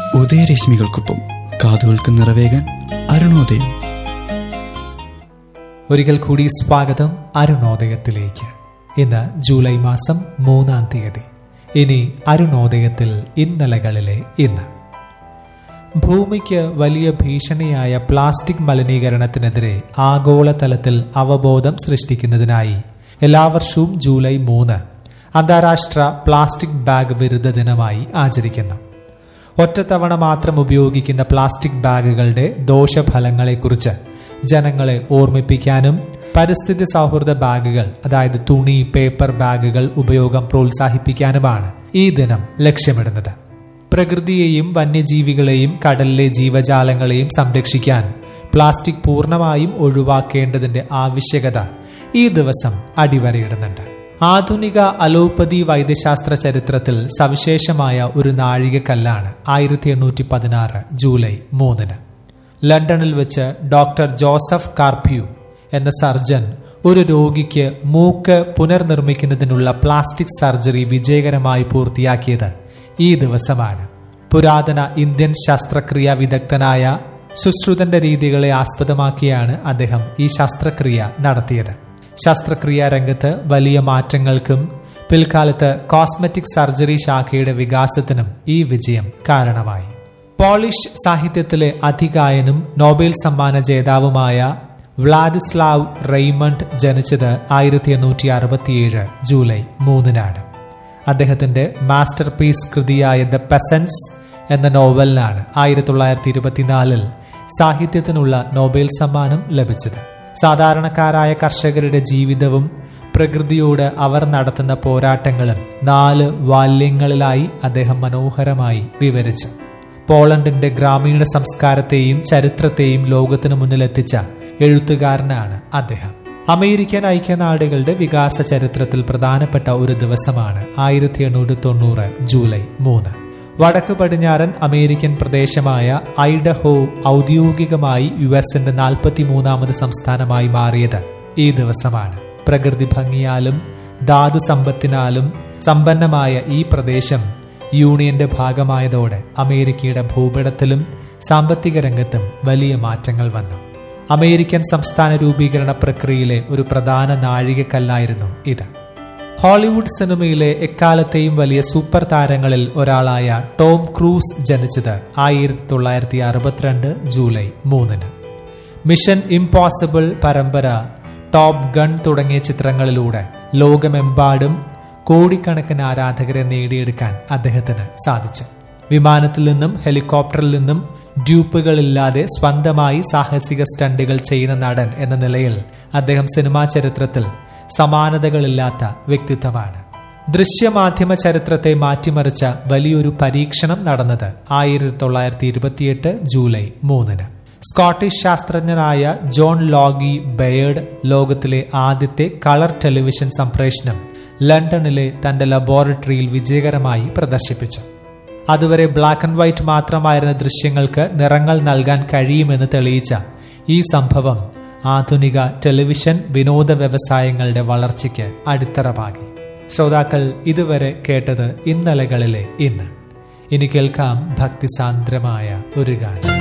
ഉദയരശ്മികൾക്കൊപ്പം കാതുകൾക്ക് നിറവേകാൻ അരുണോദയം ഒരിക്കൽ കൂടി സ്വാഗതം അരുണോദയത്തിലേക്ക് ഇന്ന് ജൂലൈ മാസം മൂന്നാം തീയതി ഇനി അരുണോദയത്തിൽ ഇന്നലകളിലെ ഇന്ന് ഭൂമിക്ക് വലിയ ഭീഷണിയായ പ്ലാസ്റ്റിക് മലിനീകരണത്തിനെതിരെ ആഗോളതലത്തിൽ അവബോധം സൃഷ്ടിക്കുന്നതിനായി എല്ലാ വർഷവും ജൂലൈ മൂന്ന് അന്താരാഷ്ട്ര പ്ലാസ്റ്റിക് ബാഗ് വിരുദ്ധ ദിനമായി ആചരിക്കുന്നു ഒറ്റത്തവണ മാത്രം ഉപയോഗിക്കുന്ന പ്ലാസ്റ്റിക് ബാഗുകളുടെ ദോഷഫലങ്ങളെക്കുറിച്ച് ജനങ്ങളെ ഓർമ്മിപ്പിക്കാനും പരിസ്ഥിതി സൗഹൃദ ബാഗുകൾ അതായത് തുണി പേപ്പർ ബാഗുകൾ ഉപയോഗം പ്രോത്സാഹിപ്പിക്കാനുമാണ് ഈ ദിനം ലക്ഷ്യമിടുന്നത് പ്രകൃതിയെയും വന്യജീവികളെയും കടലിലെ ജീവജാലങ്ങളെയും സംരക്ഷിക്കാൻ പ്ലാസ്റ്റിക് പൂർണ്ണമായും ഒഴിവാക്കേണ്ടതിന്റെ ആവശ്യകത ഈ ദിവസം അടിവരയിടുന്നുണ്ട് ആധുനിക അലോപ്പതി വൈദ്യശാസ്ത്ര ചരിത്രത്തിൽ സവിശേഷമായ ഒരു നാഴികക്കല്ലാണ് ആയിരത്തി എണ്ണൂറ്റി പതിനാറ് ജൂലൈ മൂന്നിന് ലണ്ടനിൽ വെച്ച് ഡോക്ടർ ജോസഫ് കാർപ്യൂ എന്ന സർജൻ ഒരു രോഗിക്ക് മൂക്ക് പുനർനിർമ്മിക്കുന്നതിനുള്ള പ്ലാസ്റ്റിക് സർജറി വിജയകരമായി പൂർത്തിയാക്കിയത് ഈ ദിവസമാണ് പുരാതന ഇന്ത്യൻ ശസ്ത്രക്രിയ വിദഗ്ധനായ സുശ്രുതന്റെ രീതികളെ ആസ്പദമാക്കിയാണ് അദ്ദേഹം ഈ ശസ്ത്രക്രിയ നടത്തിയത് ശസ്ത്രക്രിയാ രംഗത്ത് വലിയ മാറ്റങ്ങൾക്കും പിൽക്കാലത്ത് കോസ്മെറ്റിക് സർജറി ശാഖയുടെ വികാസത്തിനും ഈ വിജയം കാരണമായി പോളിഷ് സാഹിത്യത്തിലെ അധികായനും നോബൽ സമ്മാന ജേതാവുമായ വ്ളാദിസ്ലാവ് റെയ്മണ്ട് ജനിച്ചത് ആയിരത്തി എണ്ണൂറ്റി അറുപത്തിയേഴ് ജൂലൈ മൂന്നിനാണ് അദ്ദേഹത്തിന്റെ മാസ്റ്റർ പീസ് കൃതിയായ ദ പെസൻസ് എന്ന നോവലിനാണ് ആയിരത്തി തൊള്ളായിരത്തി ഇരുപത്തിനാലിൽ സാഹിത്യത്തിനുള്ള നോബൽ സമ്മാനം ലഭിച്ചത് സാധാരണക്കാരായ കർഷകരുടെ ജീവിതവും പ്രകൃതിയോട് അവർ നടത്തുന്ന പോരാട്ടങ്ങളും നാല് വാല്യങ്ങളിലായി അദ്ദേഹം മനോഹരമായി വിവരിച്ചു പോളണ്ടിന്റെ ഗ്രാമീണ സംസ്കാരത്തെയും ചരിത്രത്തെയും ലോകത്തിനു മുന്നിലെത്തിച്ച എഴുത്തുകാരനാണ് അദ്ദേഹം അമേരിക്കൻ ഐക്യനാടുകളുടെ വികാസ ചരിത്രത്തിൽ പ്രധാനപ്പെട്ട ഒരു ദിവസമാണ് ആയിരത്തി എണ്ണൂറ്റി തൊണ്ണൂറ് ജൂലൈ മൂന്ന് വടക്കു പടിഞ്ഞാറൻ അമേരിക്കൻ പ്രദേശമായ ഐഡഹോ ഔദ്യോഗികമായി യു എസിന്റെ നാൽപ്പത്തി മൂന്നാമത് സംസ്ഥാനമായി മാറിയത് ഈ ദിവസമാണ് പ്രകൃതി ഭംഗിയാലും ധാതു സമ്പത്തിനാലും സമ്പന്നമായ ഈ പ്രദേശം യൂണിയന്റെ ഭാഗമായതോടെ അമേരിക്കയുടെ ഭൂപടത്തിലും സാമ്പത്തിക രംഗത്തും വലിയ മാറ്റങ്ങൾ വന്നു അമേരിക്കൻ സംസ്ഥാന രൂപീകരണ പ്രക്രിയയിലെ ഒരു പ്രധാന നാഴികക്കല്ലായിരുന്നു ഇത് ഹോളിവുഡ് സിനിമയിലെ എക്കാലത്തെയും വലിയ സൂപ്പർ താരങ്ങളിൽ ഒരാളായ ടോം ക്രൂസ് ജനിച്ചത് ആയിരത്തി തൊള്ളായിരത്തി അറുപത്തിരണ്ട് ജൂലൈ മൂന്നിന് മിഷൻ ഇംപോസിബിൾ പരമ്പര ടോപ്പ് ഗൺ തുടങ്ങിയ ചിത്രങ്ങളിലൂടെ ലോകമെമ്പാടും കോടിക്കണക്കിന് ആരാധകരെ നേടിയെടുക്കാൻ അദ്ദേഹത്തിന് സാധിച്ചു വിമാനത്തിൽ നിന്നും ഹെലികോപ്റ്ററിൽ നിന്നും ഡ്യൂപ്പുകളില്ലാതെ സ്വന്തമായി സാഹസിക സ്റ്റണ്ടുകൾ ചെയ്യുന്ന നടൻ എന്ന നിലയിൽ അദ്ദേഹം സിനിമാ ചരിത്രത്തിൽ സമാനതകളില്ലാത്ത വ്യക്തിത്വമാണ് ദൃശ്യമാധ്യമ ചരിത്രത്തെ മാറ്റിമറിച്ച വലിയൊരു പരീക്ഷണം നടന്നത് ആയിരത്തി തൊള്ളായിരത്തി ഇരുപത്തിയെട്ട് ജൂലൈ മൂന്നിന് സ്കോട്ടിഷ് ശാസ്ത്രജ്ഞനായ ജോൺ ലോഗി ബെയേർഡ് ലോകത്തിലെ ആദ്യത്തെ കളർ ടെലിവിഷൻ സംപ്രേഷണം ലണ്ടനിലെ തന്റെ ലബോറട്ടറിയിൽ വിജയകരമായി പ്രദർശിപ്പിച്ചു അതുവരെ ബ്ലാക്ക് ആൻഡ് വൈറ്റ് മാത്രമായിരുന്ന ദൃശ്യങ്ങൾക്ക് നിറങ്ങൾ നൽകാൻ കഴിയുമെന്ന് തെളിയിച്ച ഈ സംഭവം ആധുനിക ടെലിവിഷൻ വിനോദ വ്യവസായങ്ങളുടെ വളർച്ചയ്ക്ക് അടിത്തറ പാകി ശ്രോതാക്കൾ ഇതുവരെ കേട്ടത് ഇന്നലകളിലെ ഇന്ന് ഇനി കേൾക്കാം ഭക്തിസാന്ദ്രമായ ഒരു ഗാനം